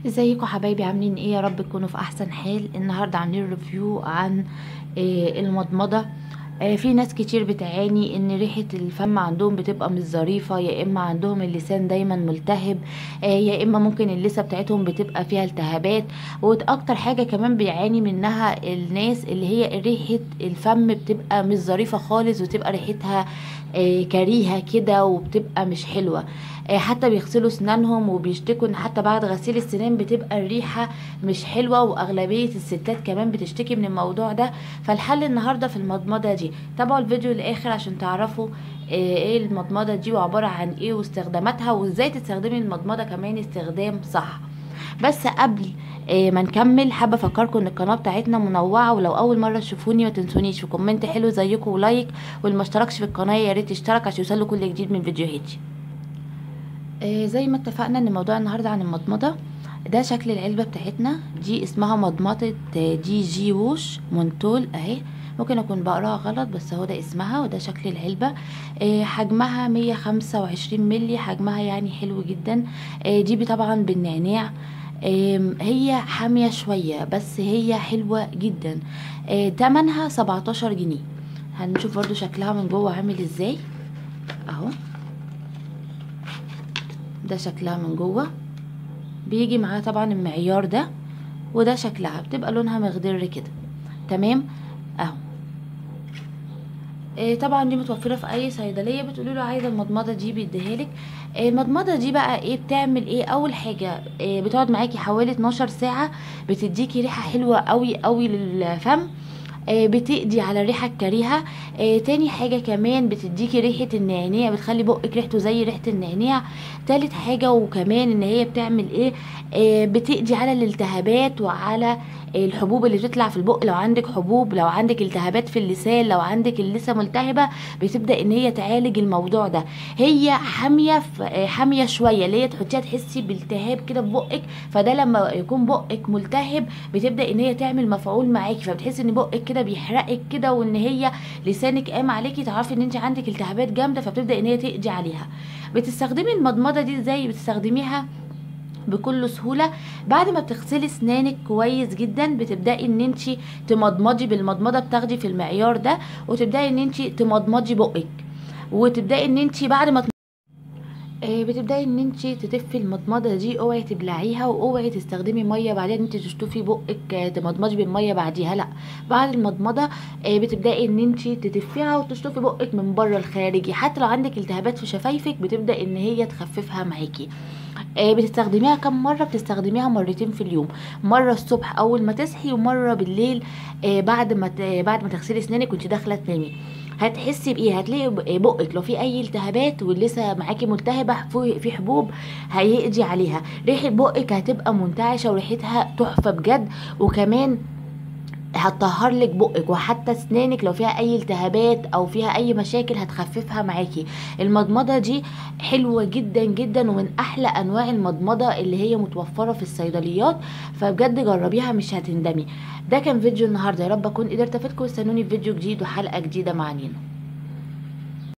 ازيكم حبايبي عاملين ايه يا رب تكونوا في احسن حال النهارده عاملين ريفيو عن آه، المضمضه آه، في ناس كتير بتعاني ان ريحة الفم عندهم بتبقى مش ظريفة يا اما عندهم اللسان دايما ملتهب آه، يا اما ممكن اللثة بتاعتهم بتبقى فيها التهابات واكتر حاجة كمان بيعاني منها الناس اللي هي ريحة الفم بتبقى مش ظريفة خالص وتبقى ريحتها آه، كريهة كده وبتبقى مش حلوة آه، حتى بيغسلوا اسنانهم وبيشتكوا ان حتى بعد غسيل السنان بتبقى الريحة مش حلوة واغلبية الستات كمان بتشتكي من الموضوع ده فالحل النهاردة في المضمضة دي تابعوا الفيديو للاخر عشان تعرفوا آه، ايه المضمضة دي وعبارة عن ايه واستخداماتها وازاي تستخدمي المضمضة كمان استخدام صح بس قبل آه، ما نكمل حابه افكركم ان القناه بتاعتنا منوعه ولو اول مره تشوفوني ما تنسونيش في كومنت حلو زيكم ولايك واللي ما اشتركش في القناه يا ريت يشترك عشان يوصله كل جديد من فيديوهاتي آه، زي ما اتفقنا ان موضوع النهارده عن المضمضه ده شكل العلبه بتاعتنا دي اسمها مضمضه آه، دي جي ووش منتول اهي ممكن اكون بقراها غلط بس هو ده اسمها وده شكل العلبه آه، حجمها 125 ملي حجمها يعني حلو جدا آه، دي طبعا بالنعناع آم، هي حامية شوية بس هي حلوة جدا آه، تمنها 17 جنيه هنشوف برضو شكلها من جوه عامل ازاي اهو ده شكلها من جوه بيجي معاه طبعا المعيار ده وده شكلها بتبقى لونها مخضر كده تمام اهو إيه طبعا دي متوفره في اي صيدليه بتقولي له عايزه المضمضه دي بيديها لك إيه المضمضه دي بقى ايه بتعمل ايه اول حاجه إيه بتقعد معاكي حوالي 12 ساعه بتديكي ريحه حلوه قوي قوي للفم آه، بتقضي على الريحه الكريهه آه، تاني حاجه كمان بتديكي ريحه النعناع بتخلي بقك ريحته زي ريحه النعناع تالت حاجه وكمان ان هي بتعمل ايه آه، بتقضي على الالتهابات وعلى الحبوب اللي بتطلع في البق لو عندك حبوب لو عندك التهابات في اللسان لو عندك اللثه ملتهبه بتبدا ان هي تعالج الموضوع ده هي حاميه ف- آه، حاميه شويه اللي هي تحطيها تحسي بالتهاب كده في بقك فده لما يكون بقك ملتهب بتبدا ان هي تعمل مفعول معاكي فبتحسي ان بقك كده بيحرقك كده وان هي لسانك قام عليكي تعرفي ان انت عندك التهابات جامده فبتبدا ان هي تقضي عليها بتستخدمي المضمضه دي ازاي بتستخدميها بكل سهوله بعد ما بتغسلي اسنانك كويس جدا بتبداي ان انت تمضمضي بالمضمضه بتاخدي في المعيار ده وتبداي ان انت تمضمضي بقك وتبداي ان انت بعد ما آه، بتبداي ان انت تتفي المضمضه دي اوعي تبلعيها واوعي تستخدمي ميه بعدين انت تشطفي بقك آه، تمضمضي بالميه بعديها لا بعد المضمضه آه، بتبداي ان انت تتفيها وتشطفي بقك من بره الخارجي حتى لو عندك التهابات في شفايفك بتبدا ان هي تخففها معاكي آه، بتستخدميها كم مرة بتستخدميها مرتين في اليوم مرة الصبح أول ما تصحي ومرة بالليل آه، بعد ما ت- بعد ما تغسلي أسنانك وانت داخلة تنامي هتحسي بايه هتلاقي ب- بقك لو في اي التهابات ولسه معاكي ملتهبه في في حبوب هيقضي عليها ريحه بقك هتبقى منتعشه وريحتها تحفه بجد وكمان هتطهر لك بقك وحتى اسنانك لو فيها اي التهابات او فيها اي مشاكل هتخففها معاكي المضمضه دي حلوه جدا جدا ومن احلى انواع المضمضه اللي هي متوفره في الصيدليات فبجد جربيها مش هتندمي ده كان فيديو النهارده يا رب اكون قدرت افيدكم واستنوني في فيديو جديد وحلقه جديده مع نينا